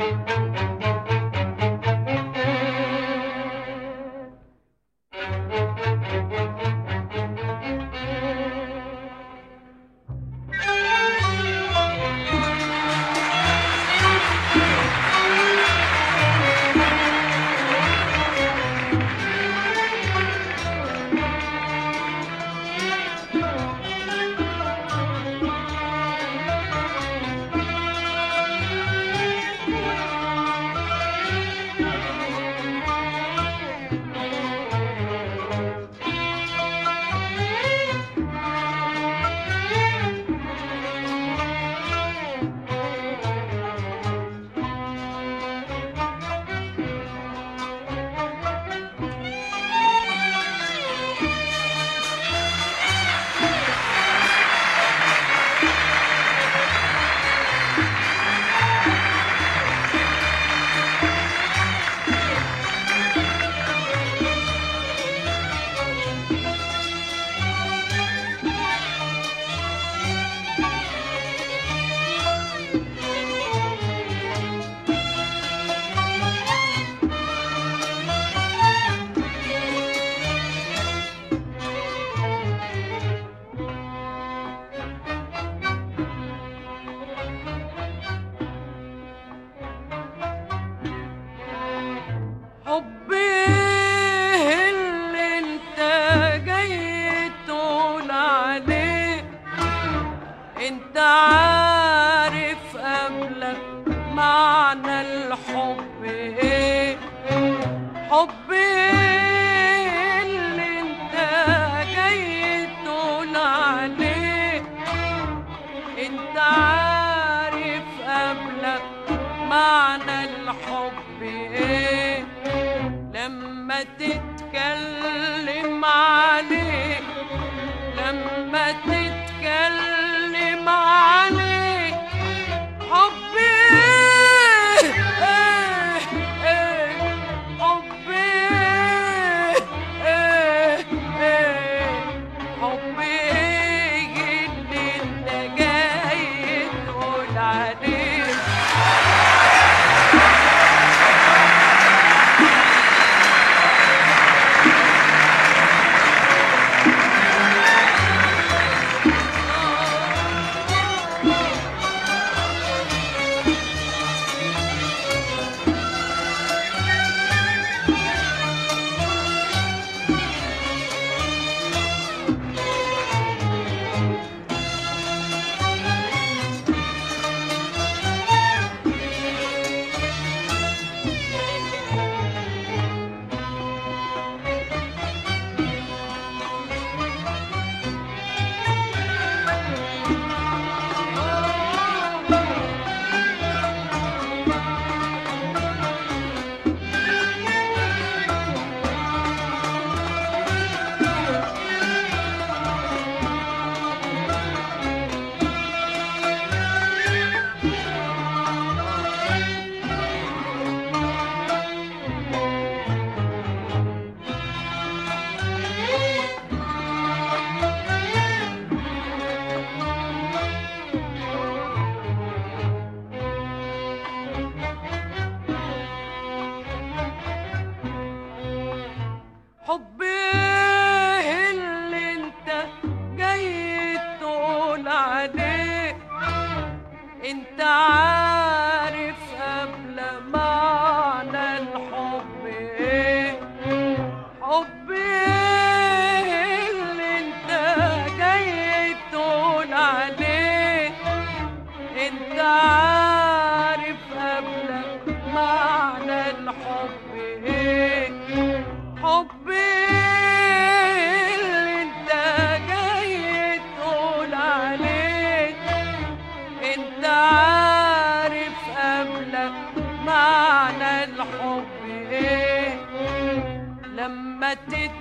حبي اللي انت جاي تقول عليه انت عارف قبلك معنى الحب ايه حبي اللي انت جاي تقول عليه انت عارف قبلك معنى الحب ايه لما تتكلم عليه لما تتكلم عليه حبي ايه ايه حبي ايه ايه حبي ايه اللي انت جاي تقول عليه حبي اللي انت جاي تقول عليه انت عارف قبل معنى الحب ايه حبي اللي انت جاي تقول عليه انت عارف قبلك معنى الحب ايه حبي اللي انت جاي تقول عليه انت عارف قبلك معنى الحب ايه لما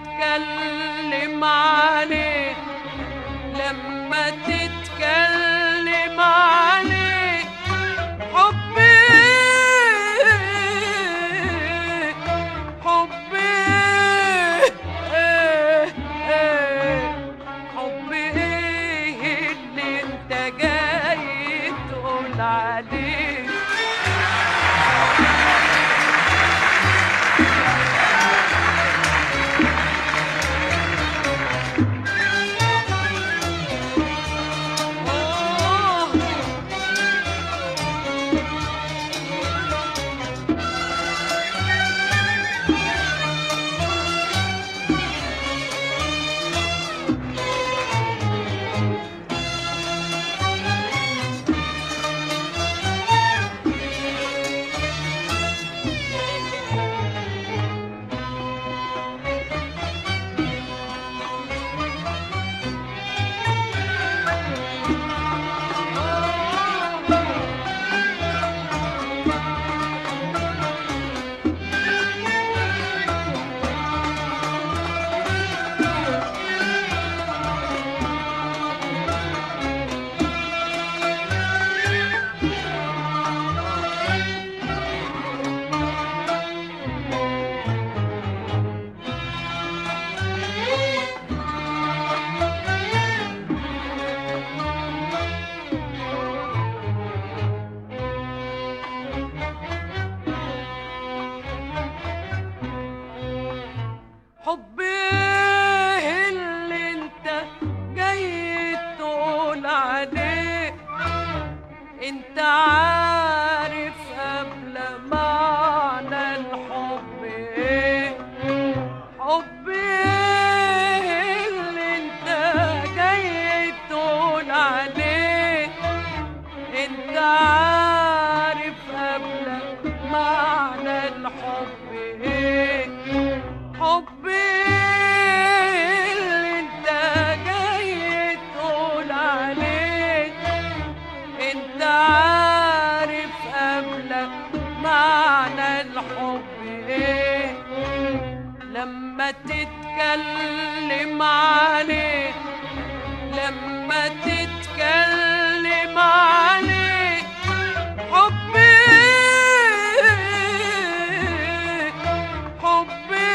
تتكلم عليه لما تتكلم عليه حبي حبي ايه ايه حبي ايه اللي انت جاي تقول عليه الحب ايه حب ايه اللي انت جاي تقول عليه انت عارف قبلك معنى الحب ايه لما تتكلم عليه لما تتكلم عليه حبي حبي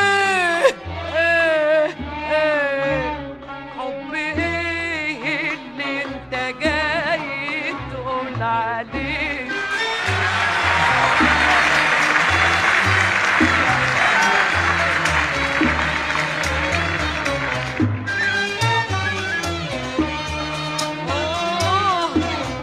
إيه إيه حبي إيه اللي انت جاي تقول عليه آه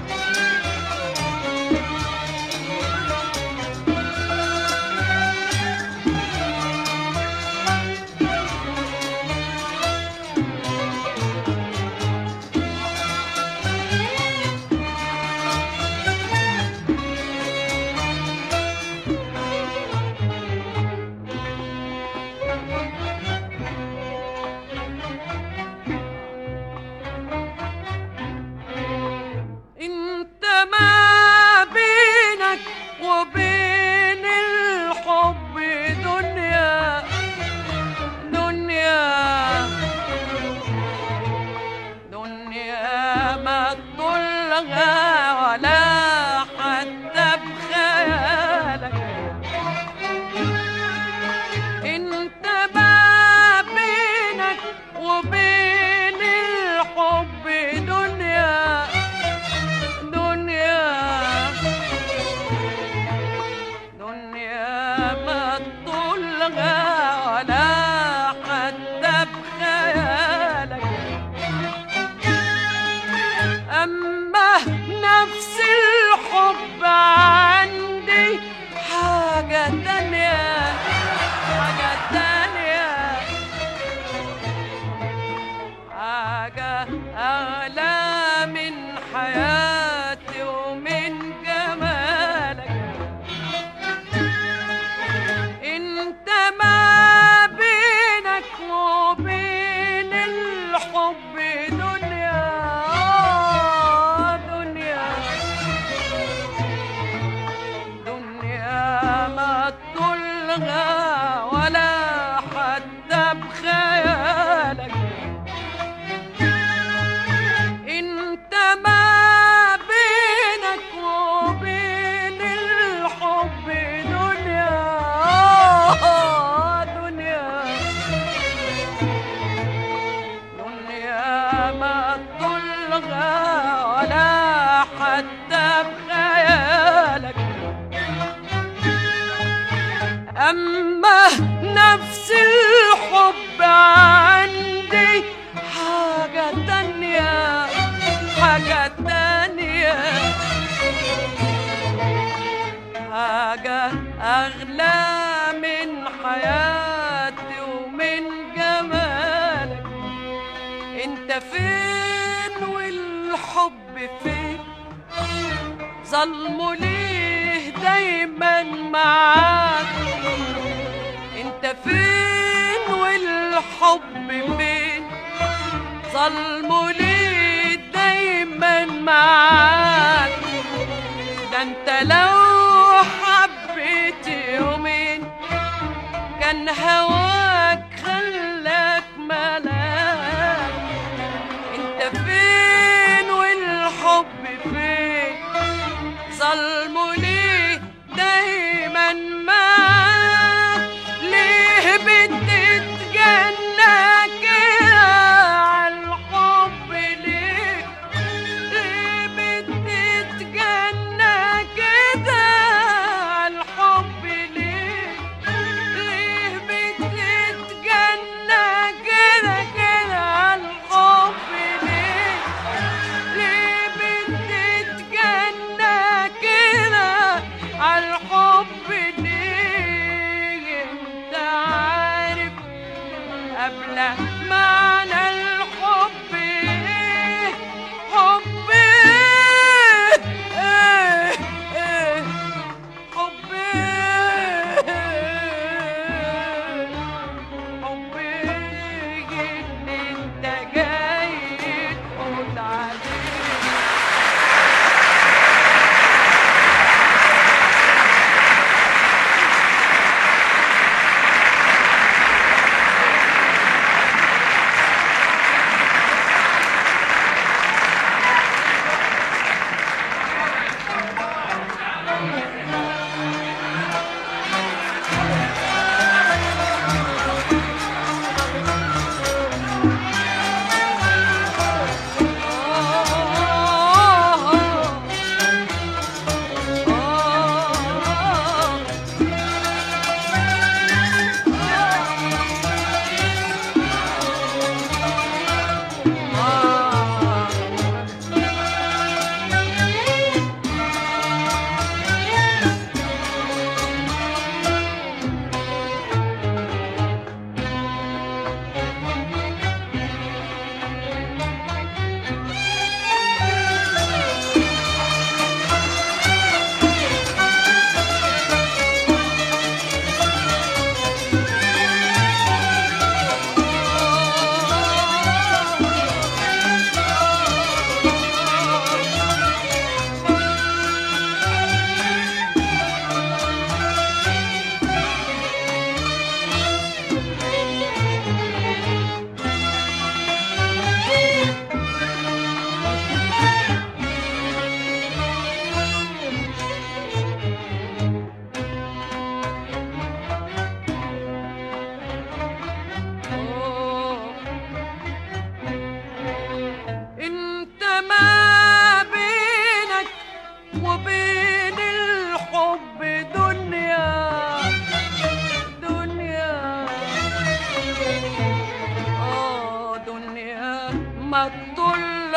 انت ما بينك وبين الحب دنيا دنيا دنيا ما تطلها ولا حتى بخيالك انت ما بينك وبين الحب دنيا دنيا دنيا ما تطولها ولا حتى بخيالك أما نفس الحب عندي حاجة تانية حاجة تانية حاجة أغلى من حياتي ومن جمالك انت ما بينك وبين الحب دنيا آه، دنيا دنيا ما تطلها ولا حتى بخيالك انت ما بينك وبين الحب دنيا آه، دنيا دنيا ما تطلها ولا حتى بخيالك أما نفس الحب عندي حاجة تانية حاجة تانية حاجة أغلى من حياتي ومن جمالك انت فين والحب فين ظلمه ليه دايما معاك انت فين والحب فين ظلمه ليه دايما معاك ده انت لو حبيت يومين كان هواك خلاك ملاك انت فين والحب فين ظلمه ليه دايما معاك ليه بتتجنى كده عالحب ليه ليه بتتجنى كده عالحب ليه ليه بتتجنى كده كده عالحب ليه ليه بتتجنى كده عالحب ليه انت عارف قبل معنى الحب ايه حب ايه ايه ايه حب ايه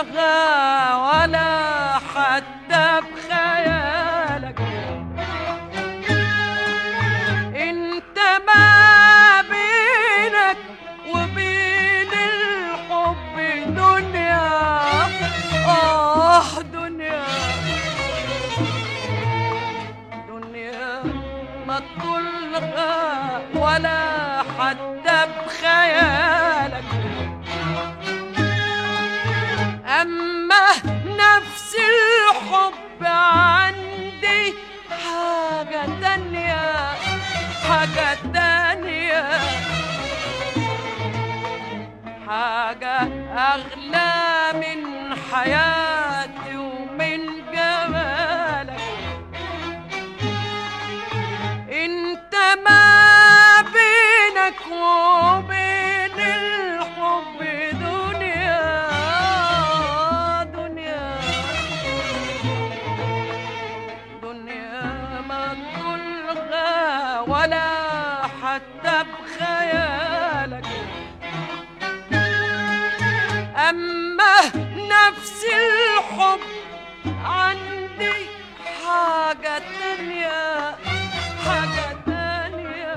الغى ولا حتى بخيالك انت ما بينك وبين الحب دنيا اه دنيا دنيا ما تلغى ولا حتى بخيالك أما نفس الحب عندي حاجة تانية حاجة تانية حاجة أغلى من حياتي ومن جمالك انت ما بينك وبين الحب دنيا دنيا دنيا ما تلغى ولا حتى بخيالك أما نفس الحب عندي حاجة تانية حاجة تانية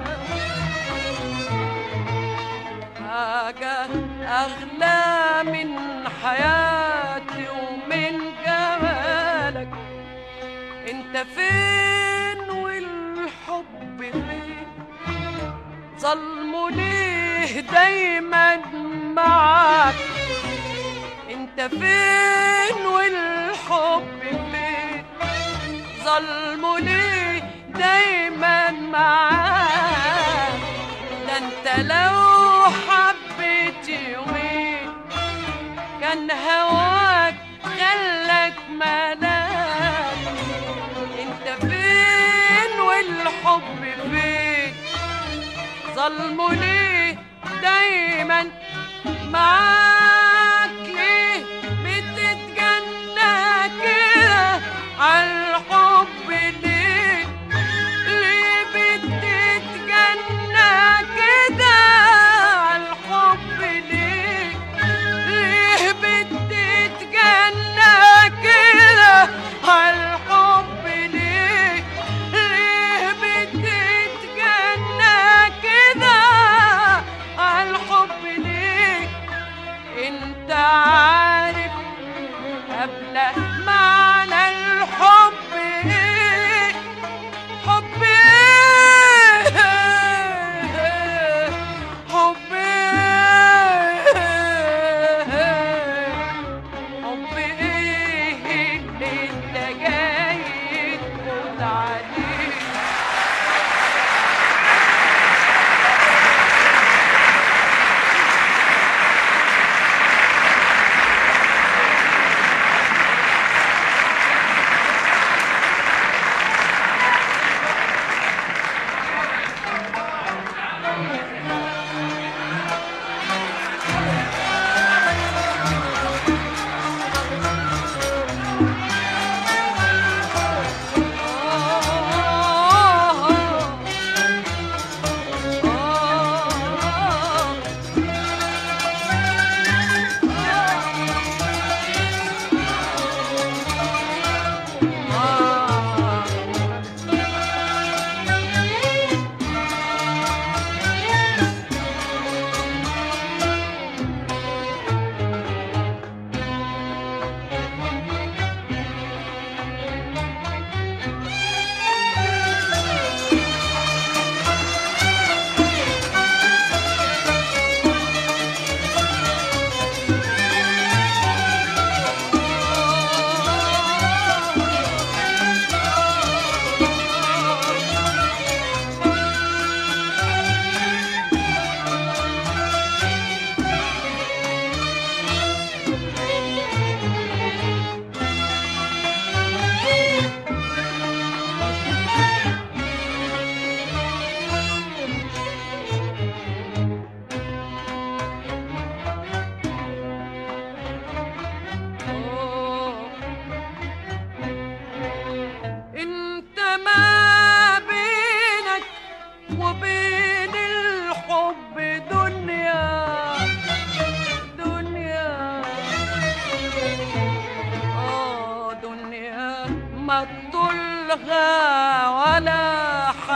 حاجة أغلى من حياتي ومن جمالك انت فين والحب فين ظلمه ليه دايما معاك انت فين والحب فين ظلمه ليه دايما معاك ده انت لو حبيت يومين كان هواك خلك ملاك انت فين والحب فين ظلمه ليه دايما معاك ليه بتتجنى كده عالحب ليه ليه بتتجنى كده عالحب ليه ليه بتتجنى كده عالحب ليه ليه بتتجنى كده عالحب ليه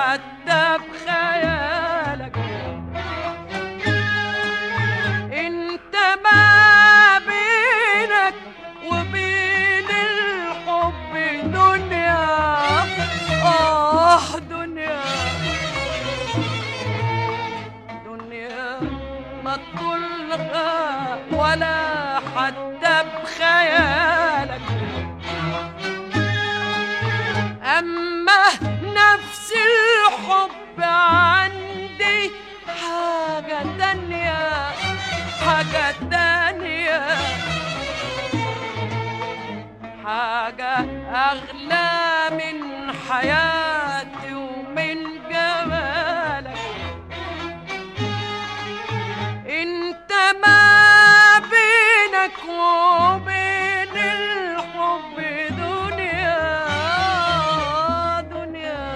حتى بخيالك انت ما بينك وبين الحب دنيا اه دنيا دنيا ما تطلها ولا حتى بخيالك أما نفس الحب عندي حاجة تانية حاجة تانية حاجة أغلى من حياتي ومن جمالك انت ما بينك وبين الحب دنيا دنيا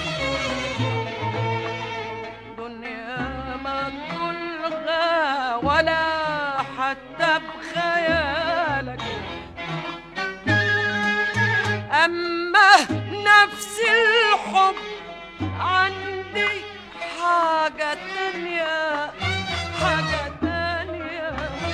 دنيا ما تلغى ولا حتى بخيالك أما نفس الحب عندي حاجة تانية حاجة تانية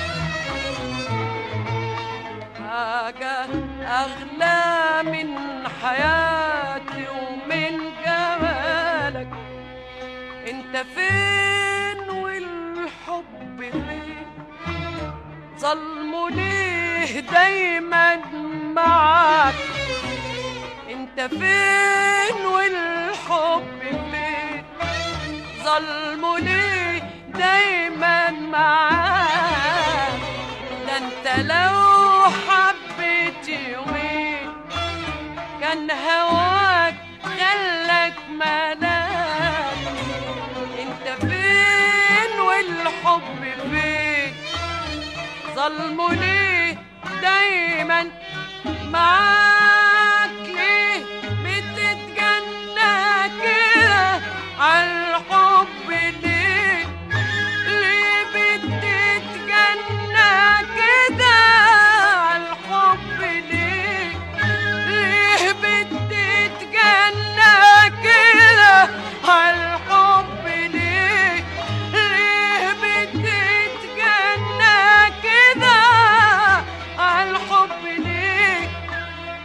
حاجة أغلى من حياتي ومن جمالك انت فين والحب فين ظلمه ليه دايما معاك انت فين والحب فين ظلمه ليه دايما معاك ده انت لو حبيت يومين كان هواك خلك ملاك انت فين والحب فين ظلمه ليه دايما معاك ليه بتتجنى كده عالحب ليه ليه بتتجنى كده عالحب ليه ليه بتتجنى كده عالحب ليه ليه بتتجنى كده عالحب ليه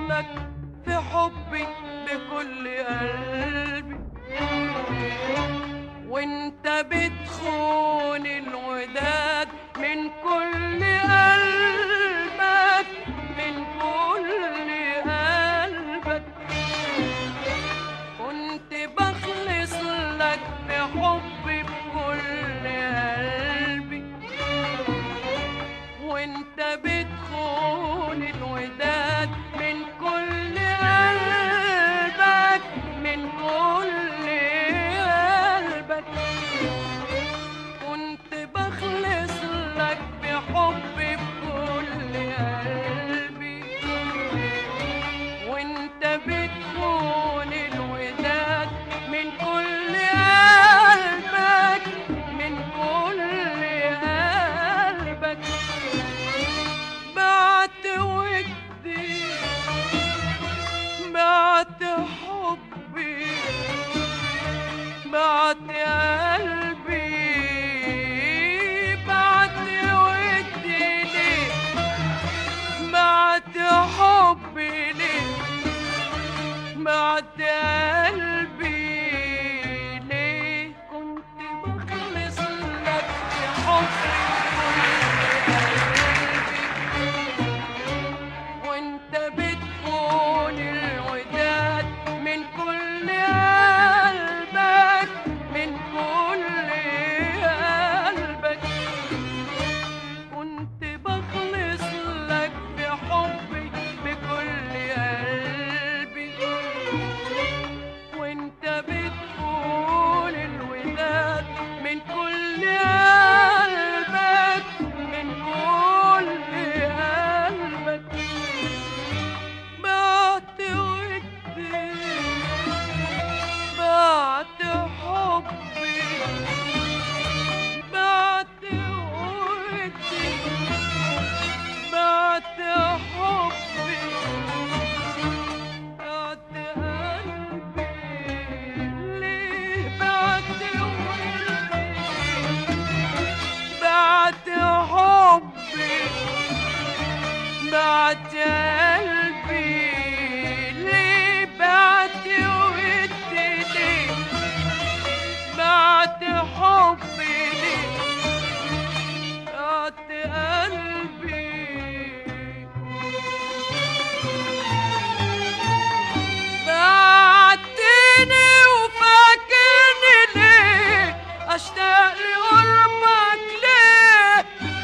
لك في حبي بكل قلبي وانت بتخون الوداد من كل قلبك من كل قلبك كنت بخلص لك بحبي بكل قلبي وانت بتخون الوداد من كل قلبك من كل قلبك كنت بخلص لك بحبي بكل قلبي وانت بتكون الوداد من كل قلبك من كل قلبك بعت ودي بعت حبي بعت قلبي بعت ودي ليه بعت حبي ليه بعت قلبي ليه كنت بخلص لك بحبي وانت بتكون الوداد من كل قلبك من كل قلبك كنت بخلص لك بحبي بكل قلبي وانت بتكون الوداد من كل قلبك من كل قلبك بعت ودي بعت حبي بعت ودي بعت حبي بعت قلبي ليه بعت ودي بعت حبي بعت قلبي ليه بعت ودي ليه بعت حبي ليه بعت قلبي بعتني وفاكرني ليه اشتاق لقربك ليه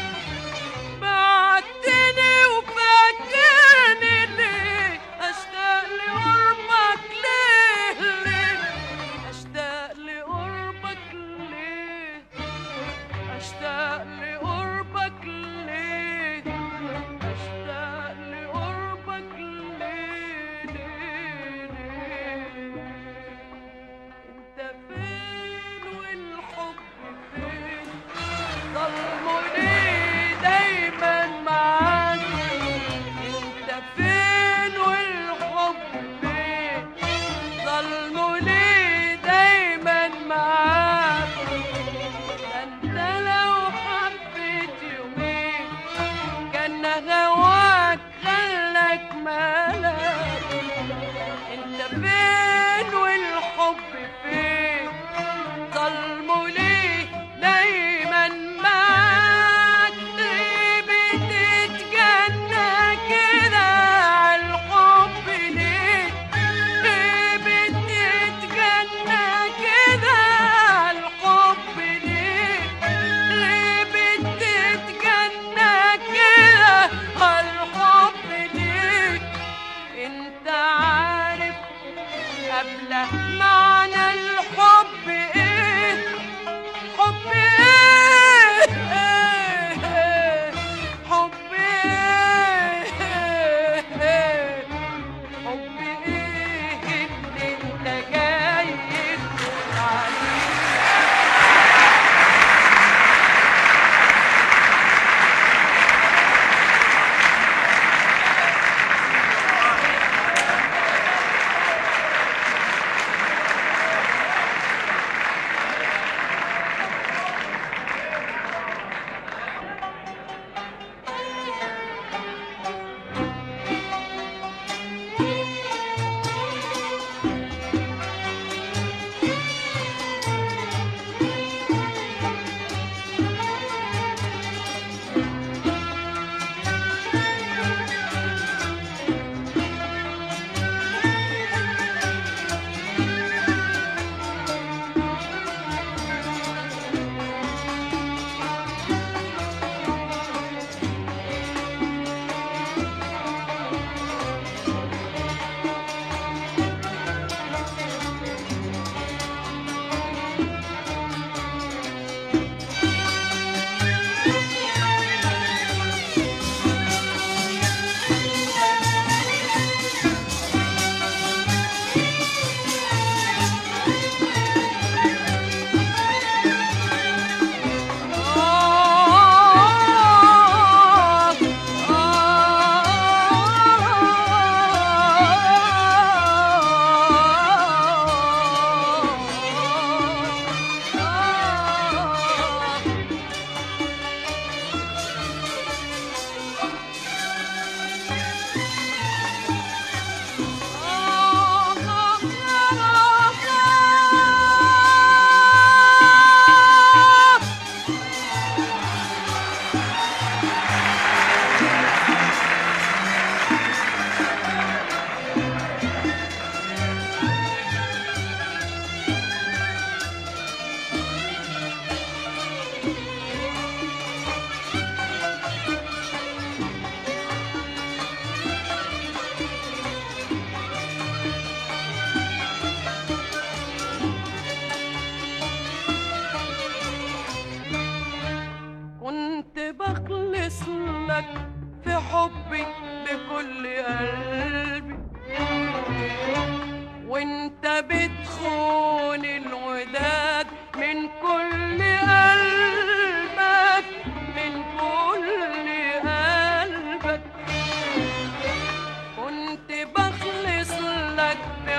بعتني وفاكرني ليه اشتاق لقربك ليه ليه اشتاق لقربك ليه اشتاق لقربك ليه اشتاق لقربك ليه ليه ليه انت فين والحب فين ظلموا ليه دايما معاك انت فين والحب فين ظلموا ليه دايما معاك ده انت لو حبيت يومين كان هواك خلك مالك انت فين والحب فين ظلموا ليه دايما معاك ليه بتتجنى كده عالحب ليه ليه بتتجنى كده عالحب ليه ليه بتتجنى كده عالحب ليه انت عارف قبل معنى الحب ايه حب ايه إيه، إيه، حب ايه إيه، حب ايه اللي انت جاي تقول عليه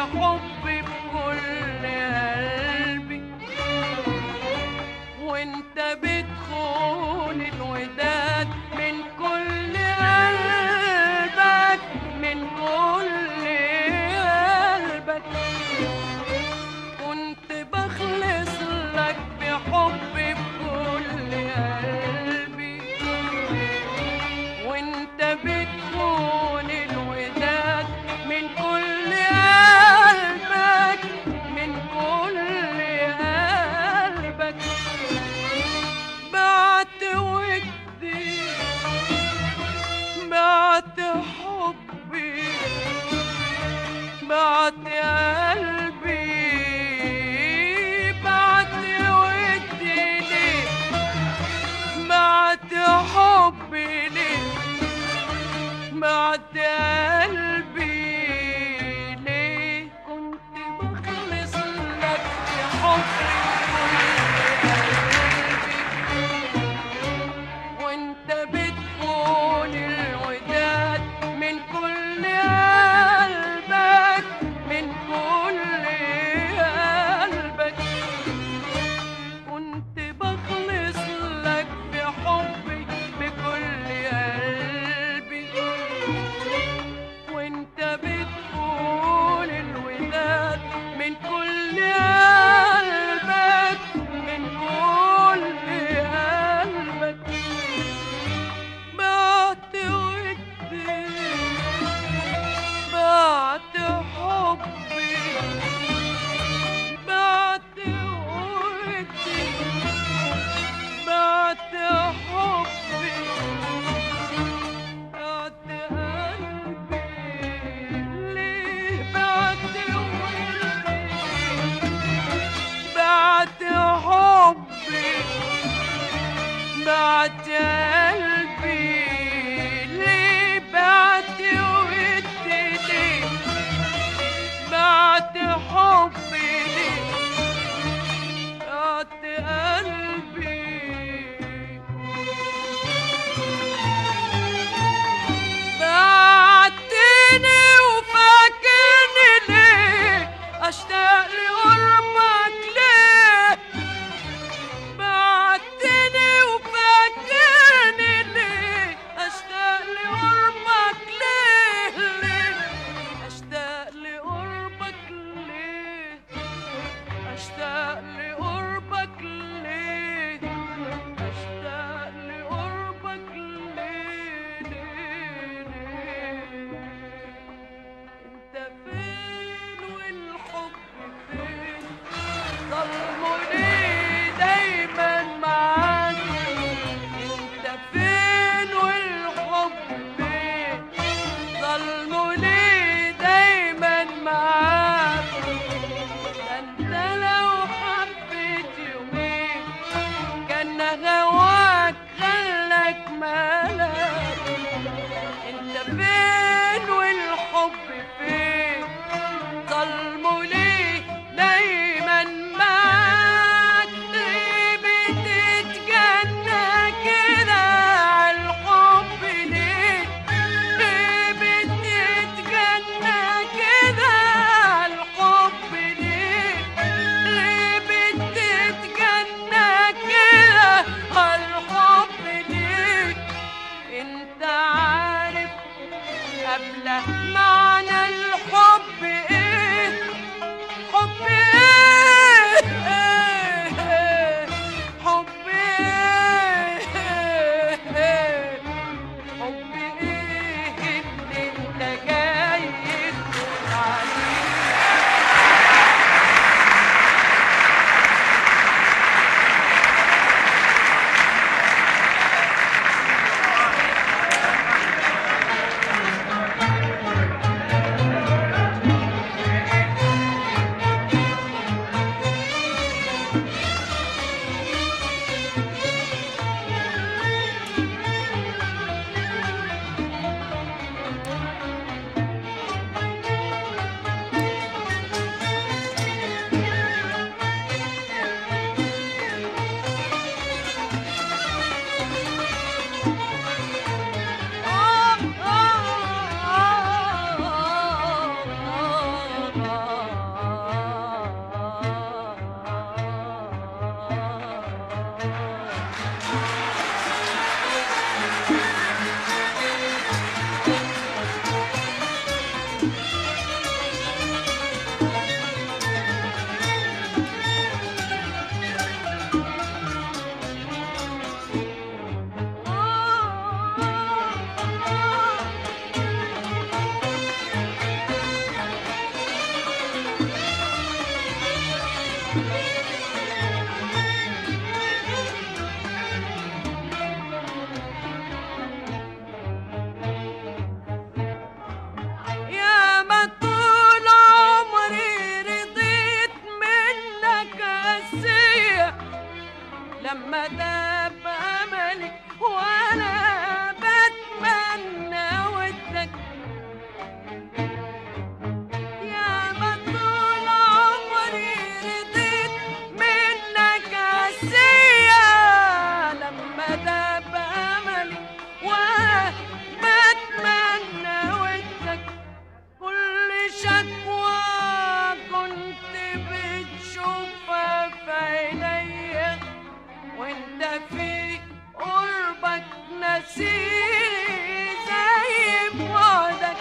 حبي بكل قلبي وانت بتخون الوداد من كل قلبك من كل قلبك كنت بخلص لك بحبي بكل قلبي وانت بتخون الوداد من كل قلبك من كل قلبك بعت ودي بعت حبي بعت قلبي بعت ودي ليه بعت حبي ليه بعت قلبي ليه كنت بخلص لك بحبي كل قلبي وانت بتكون الوداد من كل قلبك من كل قلبك كنت بخلص لك بحبي بكل قلبي وانت بتقول الوداد من كل قلبك من كل قلبك بعت ودي بعت حبي بعت ودي بعت حبي بعت قلبي ليه بعت ودي بعت حبي بعت قلبي ليه بعت ودي ليه بعت حبي ليه بعت قلبي بعتني وفاكرني ليه اشتاق لقربك ليه بعتني وفاكرني ليه اشتاق لقربك ليه ليه اشتاق لقربك ليه شكوى كنت بتشوفها في عينيا وانت في قربك نسيني زي بعدك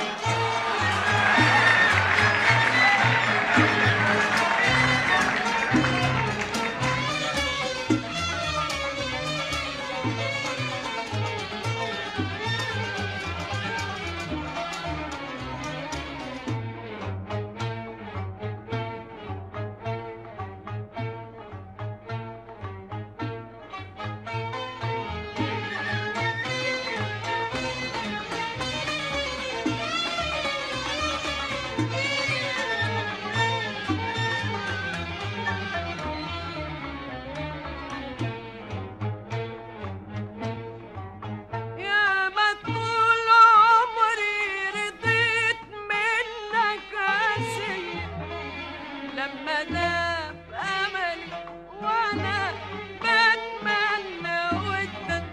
يا ما طول عمري رضيت منك عسير لما داب املي وانا بتمنى ودك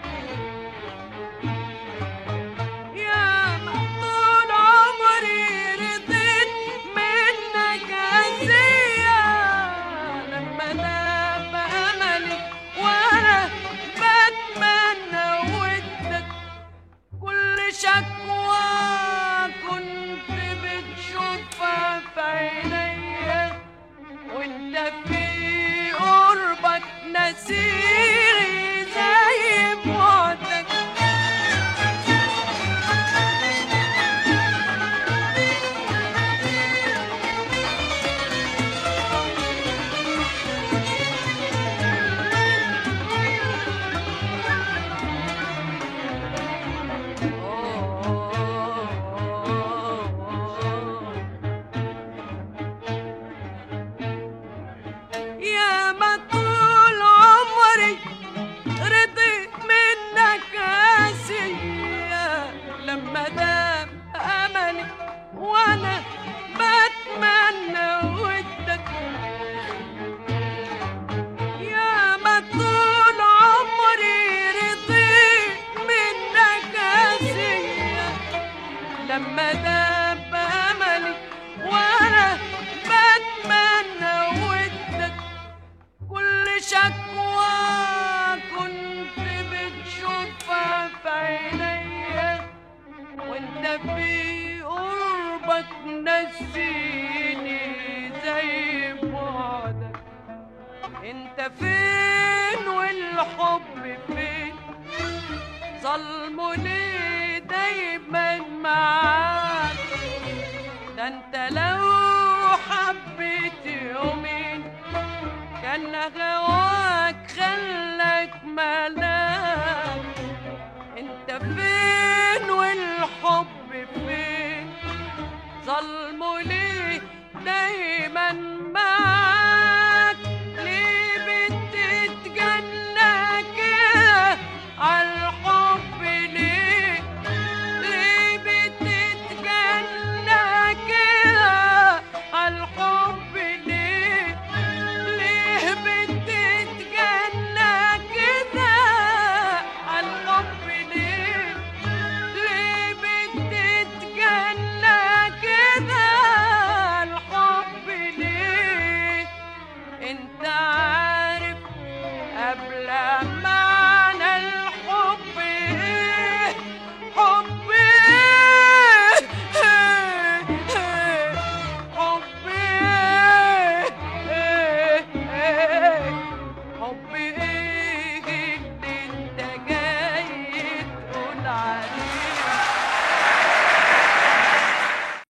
يا ما طول عمري رضيت منك عسير لما داب املي وانا بتمنى ودك كل شكوى كنت بتشوفها في عينيا وانت في قربك نسيري زي بعدك يا ما طول عمري رضيت منك آسية لما دام أملي وأنا بتمنى ودك يا ما طول عمري رضيت منك آسية لما داب أملي وأنا بتمنى ودك كل شكوى كنت بتشوفها في عينيا وانت في قربك نسيني زي بعدك انت فين والحب فين ظلمه ليه دايما معاك ده انت لو حبيت يومين كان غواك خلك ملاك انت فين والحب فين ظلمه ليه دايما